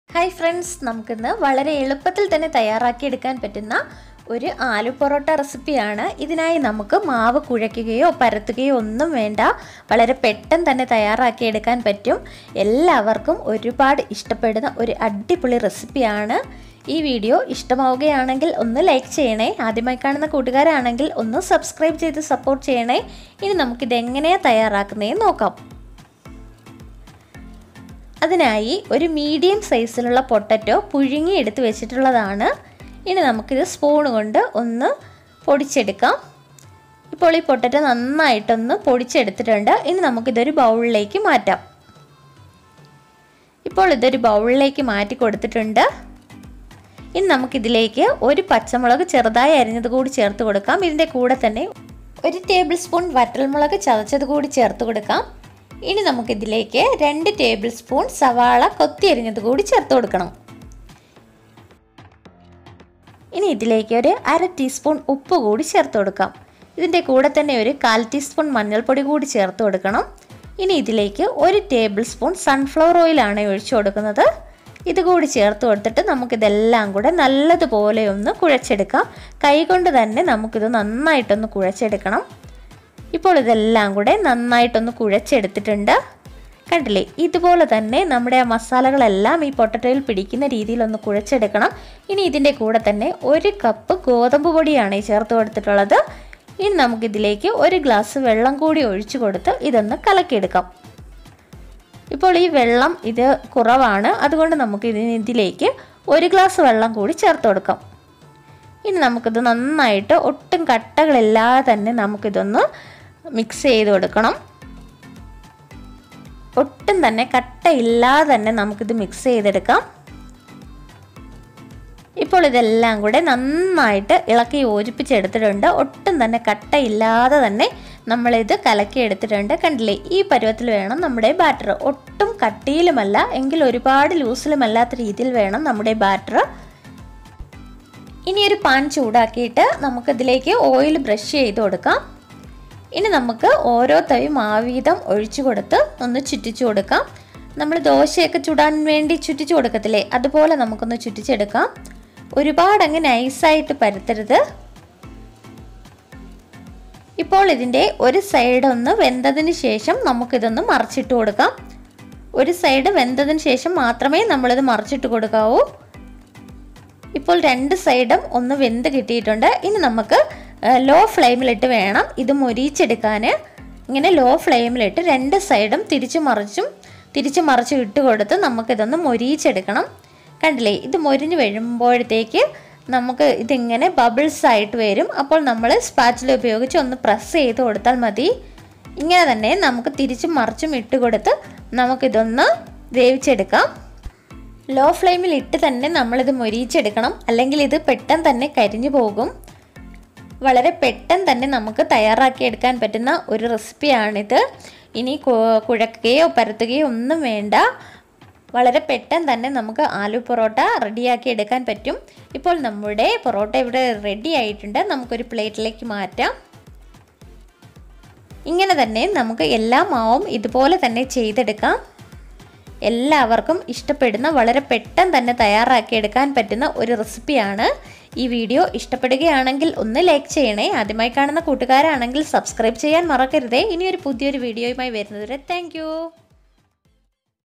hi friends നമുക്കിന്ന് വളരെ എളുപ്പത്തിൽ തന്നെ തയ്യാറാക്കിയെടുക്കാൻ പറ്റുന്ന ഒരു ആലു പൊറോട്ട റെസിപ്പിയാണ് ഇതിനായി നമുക്ക് മാവ് കുഴയ്ക്കുകയോ പരത്തുകയോ ഒന്നും വേണ്ട വളരെ പെട്ടെന്ന് തന്നെ തയ്യാറാക്കിയെടുക്കാൻ പറ്റും എല്ലാവർക്കും ഒരുപാട് ഇഷ്ടപ്പെടുന്ന ഒരു അടിപൊളി റെസിപ്പിയാണ് ഈ വീഡിയോ ഇഷ്ടമാവുകയാണെങ്കിൽ ഒന്ന് ലൈക്ക് ചെയ്യണേ ആദ്യമായി കാണുന്ന കൂട്ടുകാരാണെങ്കിൽ ഒന്ന് സബ്സ്ക്രൈബ് ചെയ്ത് സപ്പോർട്ട് ചെയ്യണേ ഇനി നമുക്കിത് എങ്ങനെയാണ് തയ്യാറാക്കുന്നതെന്ന് നോക്കാം അതിനായി ഒരു മീഡിയം സൈസിലുള്ള പൊട്ടറ്റോ പുഴുങ്ങി എടുത്ത് വെച്ചിട്ടുള്ളതാണ് ഇനി നമുക്കിത് സ്പൂൺ കൊണ്ട് ഒന്ന് പൊടിച്ചെടുക്കാം ഇപ്പോൾ ഈ പൊട്ടറ്റോ നന്നായിട്ടൊന്ന് പൊടിച്ചെടുത്തിട്ടുണ്ട് ഇനി നമുക്കിതൊരു ബൗളിലേക്ക് മാറ്റാം ഇപ്പോൾ ഇതൊരു ബൗളിലേക്ക് മാറ്റി കൊടുത്തിട്ടുണ്ട് ഇനി നമുക്കിതിലേക്ക് ഒരു പച്ചമുളക് ചെറുതായി അരിഞ്ഞത് കൂടി ചേർത്ത് കൊടുക്കാം ഇതിൻ്റെ കൂടെ തന്നെ ഒരു ടേബിൾ സ്പൂൺ വറ്റൽമുളക് ചതച്ചത് കൂടി ചേർത്ത് കൊടുക്കാം ഇനി നമുക്കിതിലേക്ക് രണ്ട് ടേബിൾ സ്പൂൺ സവാള കൊത്തി അരിഞ്ഞത് കൂടി ചേർത്ത് കൊടുക്കണം ഇനി ഇതിലേക്ക് ഒരു അര ടീസ്പൂൺ ഉപ്പ് കൂടി ചേർത്ത് കൊടുക്കാം ഇതിൻ്റെ കൂടെ തന്നെ ഒരു കാൽ ടീസ്പൂൺ മഞ്ഞൾപ്പൊടി കൂടി ചേർത്ത് കൊടുക്കണം ഇനി ഇതിലേക്ക് ഒരു ടേബിൾ സ്പൂൺ സൺഫ്ലവർ ഓയിലാണ് ഒഴിച്ചു കൊടുക്കുന്നത് ഇത് കൂടി ചേർത്ത് കൊടുത്തിട്ട് നമുക്കിതെല്ലാം കൂടെ നല്ലതുപോലെ ഒന്ന് കുഴച്ചെടുക്കാം കൈകൊണ്ട് തന്നെ നമുക്കിത് നന്നായിട്ടൊന്ന് കുഴച്ചെടുക്കണം ഇപ്പോൾ ഇതെല്ലാം കൂടെ നന്നായിട്ടൊന്ന് കുഴച്ചെടുത്തിട്ടുണ്ട് കണ്ടില്ലേ ഇതുപോലെ തന്നെ നമ്മുടെ ആ മസാലകളെല്ലാം ഈ പൊട്ടറ്റോയിൽ പിടിക്കുന്ന രീതിയിലൊന്ന് കുഴച്ചെടുക്കണം ഇനി ഇതിൻ്റെ കൂടെ തന്നെ ഒരു കപ്പ് ഗോതമ്പ് പൊടിയാണ് ഈ ചേർത്ത് കൊടുത്തിട്ടുള്ളത് ഇനി നമുക്കിതിലേക്ക് ഒരു ഗ്ലാസ് വെള്ളം കൂടി ഒഴിച്ചു കൊടുത്ത് ഇതൊന്ന് കലക്കിയെടുക്കാം ഇപ്പോൾ ഈ വെള്ളം ഇത് കുറവാണ് അതുകൊണ്ട് നമുക്ക് ഇതിന് ഇതിലേക്ക് ഒരു ഗ്ലാസ് വെള്ളം കൂടി ചേർത്ത് കൊടുക്കാം ഇനി നമുക്കിത് നന്നായിട്ട് ഒട്ടും കട്ടകളില്ലാതെ തന്നെ നമുക്കിതൊന്ന് മിക്സ് ചെയ്ത് കൊടുക്കണം ഒട്ടും തന്നെ കട്ടയില്ലാതെ തന്നെ നമുക്കിത് മിക്സ് ചെയ്തെടുക്കാം ഇപ്പോൾ ഇതെല്ലാം കൂടെ നന്നായിട്ട് ഇളക്കി യോജിപ്പിച്ചെടുത്തിട്ടുണ്ട് ഒട്ടും തന്നെ കട്ടയില്ലാതെ തന്നെ നമ്മളിത് കലക്കി എടുത്തിട്ടുണ്ട് കണ്ടില്ലേ ഈ പരുവത്തിൽ വേണം നമ്മുടെ ബാറ്റർ ഒട്ടും കട്ടിയിലുമല്ല എങ്കിൽ ഒരുപാട് ലൂസിലുമല്ലാത്ത രീതിയിൽ വേണം നമ്മുടെ ബാറ്റർ ഇനി ഒരു പാൻ ചൂടാക്കിയിട്ട് നമുക്കിതിലേക്ക് ഓയിൽ ബ്രഷ് ചെയ്ത് കൊടുക്കാം ഇനി നമുക്ക് ഓരോ തവി മാവീതം ഒഴിച്ചു കൊടുത്ത് ഒന്ന് ചുറ്റിച്ചു കൊടുക്കാം നമ്മൾ ദോശയൊക്കെ ചുടാൻ വേണ്ടി ചുറ്റിച്ചു കൊടുക്കത്തില്ലേ അതുപോലെ നമുക്കൊന്ന് ചുറ്റിച്ചെടുക്കാം ഒരുപാട് അങ്ങ് നൈസായിട്ട് പരത്തരുത് ഇപ്പോൾ ഇതിൻ്റെ ഒരു സൈഡ് ഒന്ന് വെന്തതിന് ശേഷം നമുക്കിതൊന്ന് മറിച്ചിട്ട് കൊടുക്കാം ഒരു സൈഡ് വെന്തതിന് ശേഷം മാത്രമേ നമ്മളിത് മറിച്ചിട്ട് കൊടുക്കാവൂ ഇപ്പോൾ രണ്ട് സൈഡും ഒന്ന് വെന്ത് കിട്ടിയിട്ടുണ്ട് ഇനി നമുക്ക് ലോ ഫ്ലെയിമിലിട്ട് വേണം ഇത് മൊരിച്ചെടുക്കാൻ ഇങ്ങനെ ലോ ഫ്ലെയിമിലിട്ട് രണ്ട് സൈഡും തിരിച്ചു മറിച്ചും തിരിച്ചു മറിച്ചും ഇട്ട് കൊടുത്ത് നമുക്കിതൊന്ന് മൊരിച്ചെടുക്കണം കണ്ടില്ലേ ഇത് മൊരിഞ്ഞ് വരുമ്പോഴത്തേക്ക് നമുക്ക് ഇതിങ്ങനെ ബബിൾസ് ആയിട്ട് വരും അപ്പോൾ നമ്മൾ സ്പാച്ചിൽ ഉപയോഗിച്ച് ഒന്ന് പ്രസ് ചെയ്ത് കൊടുത്താൽ മതി ഇങ്ങനെ തന്നെ നമുക്ക് തിരിച്ചും മറിച്ചും ഇട്ട് കൊടുത്ത് നമുക്കിതൊന്ന് വേവിച്ചെടുക്കാം ലോ ഫ്ലെയിമിൽ ഇട്ട് തന്നെ നമ്മളിത് മൊരിയിച്ചെടുക്കണം അല്ലെങ്കിൽ ഇത് പെട്ടെന്ന് തന്നെ കരിഞ്ഞു പോകും വളരെ പെട്ടെന്ന് തന്നെ നമുക്ക് തയ്യാറാക്കിയെടുക്കാൻ പറ്റുന്ന ഒരു റെസിപ്പിയാണിത് ഇനി കുഴക്കുകയോ പരത്തുകയോ ഒന്നും വേണ്ട വളരെ പെട്ടെന്ന് തന്നെ നമുക്ക് ആലു പൊറോട്ട റെഡിയാക്കി എടുക്കാൻ പറ്റും ഇപ്പോൾ നമ്മുടെ പൊറോട്ട ഇവിടെ റെഡി ആയിട്ടുണ്ട് നമുക്കൊരു പ്ലേറ്റിലേക്ക് മാറ്റാം ഇങ്ങനെ തന്നെ നമുക്ക് എല്ലാ മാവും ഇതുപോലെ തന്നെ ചെയ്തെടുക്കാം എല്ലാവർക്കും ഇഷ്ടപ്പെടുന്ന വളരെ പെട്ടെന്ന് തന്നെ തയ്യാറാക്കിയെടുക്കാൻ പറ്റുന്ന ഒരു റെസിപ്പിയാണ് ഈ വീഡിയോ ഇഷ്ടപ്പെടുകയാണെങ്കിൽ ഒന്ന് ലൈക്ക് ചെയ്യണേ ആദ്യമായി കാണുന്ന കൂട്ടുകാരാണെങ്കിൽ സബ്സ്ക്രൈബ് ചെയ്യാൻ മറക്കരുതേ ഇനി ഒരു പുതിയൊരു വീഡിയോയുമായി വരുന്നതുവരെ താങ്ക്